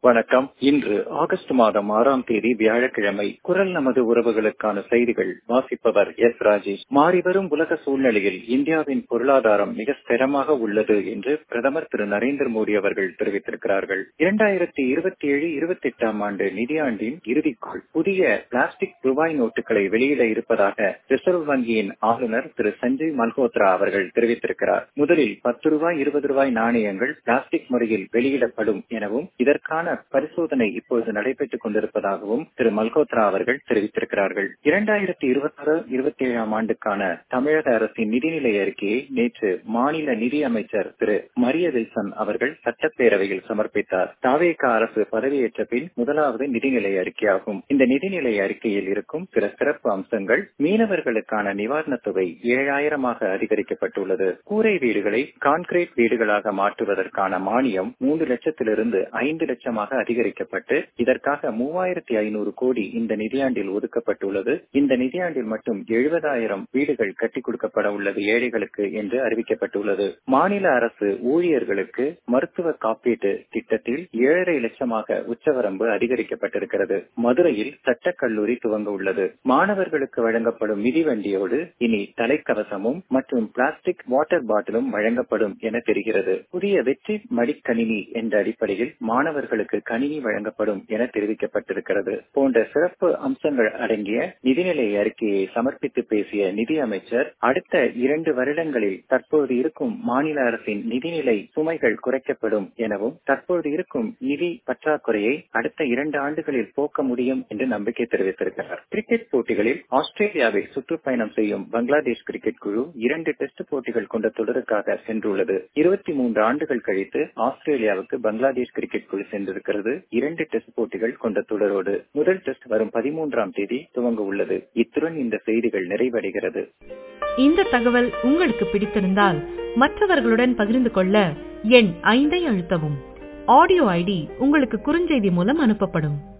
வணக்கம் இன்று ஆகஸ்ட் மாதம் ஆறாம் தேதி வியாழக்கிழமை குரல் நமது உறவுகளுக்கான செய்திகள் வாசிப்பவர் எஸ் ராஜேஷ் மாறிவரும் உலக சூழ்நிலையில் இந்தியாவின் பொருளாதாரம் மிக ஸ்திரமாக உள்ளது என்று பிரதமர் திரு நரேந்திர மோடி அவர்கள் தெரிவித்திருக்கிறார்கள் இரண்டாயிரத்தி இருபத்தி ஏழு இருபத்தி எட்டாம் ஆண்டு நிதியாண்டின் இறுதிக்குள் புதிய பிளாஸ்டிக் ரூபாய் நோட்டுகளை வெளியிட இருப்பதாக ரிசர்வ் வங்கியின் ஆளுநர் திரு சஞ்சய் மல்ஹோத்ரா அவர்கள் தெரிவித்திருக்கிறார் முதலில் பத்து ரூபாய் இருபது ரூபாய் நாணயங்கள் பிளாஸ்டிக் முறையில் வெளியிடப்படும் எனவும் இதற்கான பரிசோதனை இப்பொழுது நடைபெற்றுக் கொண்டிருப்பதாகவும் திரு மல்கோத்ரா அவர்கள் தெரிவித்திருக்கிறார்கள் இரண்டாயிரத்தி இருபத்தி ஆறு இருபத்தி ஏழாம் ஆண்டுக்கான தமிழக அரசின் நிதிநிலை அறிக்கையை நேற்று மாநில நிதி அமைச்சர் திரு மரிய வில்சன் அவர்கள் சட்டப்பேரவையில் சமர்ப்பித்தார் தாவேகா அரசு பதவியேற்ற பின் முதலாவது நிதிநிலை அறிக்கையாகும் இந்த நிதிநிலை அறிக்கையில் இருக்கும் சில சிறப்பு அம்சங்கள் மீனவர்களுக்கான நிவாரணத் தொகை ஏழாயிரமாக அதிகரிக்கப்பட்டுள்ளது கூரை வீடுகளை கான்கிரீட் வீடுகளாக மாற்றுவதற்கான மானியம் மூன்று லட்சத்திலிருந்து ஐந்து லட்சமாக அதிகரிக்கப்பட்டு இதற்காக மூவாயிரத்தி ஐநூறு கோடி இந்த நிதியாண்டில் ஒதுக்கப்பட்டுள்ளது இந்த நிதியாண்டில் மட்டும் எழுபதாயிரம் வீடுகள் கட்டிக் கொடுக்கப்பட உள்ளது ஏழைகளுக்கு என்று அறிவிக்கப்பட்டுள்ளது மாநில அரசு ஊழியர்களுக்கு மருத்துவ காப்பீட்டு திட்டத்தில் ஏழரை லட்சமாக உச்சவரம்பு அதிகரிக்கப்பட்டிருக்கிறது மதுரையில் சட்டக்கல்லூரி துவங்க உள்ளது மாணவர்களுக்கு வழங்கப்படும் மிதிவண்டியோடு இனி தலைக்கவசமும் மற்றும் பிளாஸ்டிக் வாட்டர் பாட்டிலும் வழங்கப்படும் என தெரிகிறது புதிய வெற்றி மடிக்கணினி என்ற அடிப்படையில் மாணவர்களுக்கு கணினி வழங்கப்படும் என தெரிவிக்கப்பட்டிருக்கிறது போன்ற சிறப்பு அம்சங்கள் அடங்கிய நிதிநிலை அறிக்கையை சமர்ப்பித்து பேசிய நிதி அமைச்சர் அடுத்த இரண்டு வருடங்களில் தற்போது இருக்கும் மாநில அரசின் நிதிநிலை சுமைகள் குறைக்கப்படும் எனவும் தற்போது இருக்கும் நிதி பற்றாக்குறையை அடுத்த இரண்டு ஆண்டுகளில் போக்க முடியும் என்று நம்பிக்கை தெரிவித்திருக்கிறார் கிரிக்கெட் போட்டிகளில் ஆஸ்திரேலியாவை சுற்றுப்பயணம் செய்யும் பங்களாதேஷ் கிரிக்கெட் குழு இரண்டு டெஸ்ட் போட்டிகள் கொண்ட தொடருக்காக சென்றுள்ளது இருபத்தி மூன்று ஆண்டுகள் கழித்து ஆஸ்திரேலியாவுக்கு பங்களாதேஷ் கிரிக்கெட் குழு சென்றிருக்கிறது இரண்டு டெஸ்ட் போட்டிகள் கொண்ட தொடரோடு முதல் டெஸ்ட் வரும் பதிமூன்றாம் தேதி துவங்க உள்ளது இத்துடன் இந்த செய்திகள் நிறைவடைகிறது இந்த தகவல் உங்களுக்கு பிடித்திருந்தால் மற்றவர்களுடன் பகிர்ந்து கொள்ள எண் ஐந்தை அழுத்தவும் ஆடியோ ஐடி உங்களுக்கு குறுஞ்செய்தி மூலம் அனுப்பப்படும்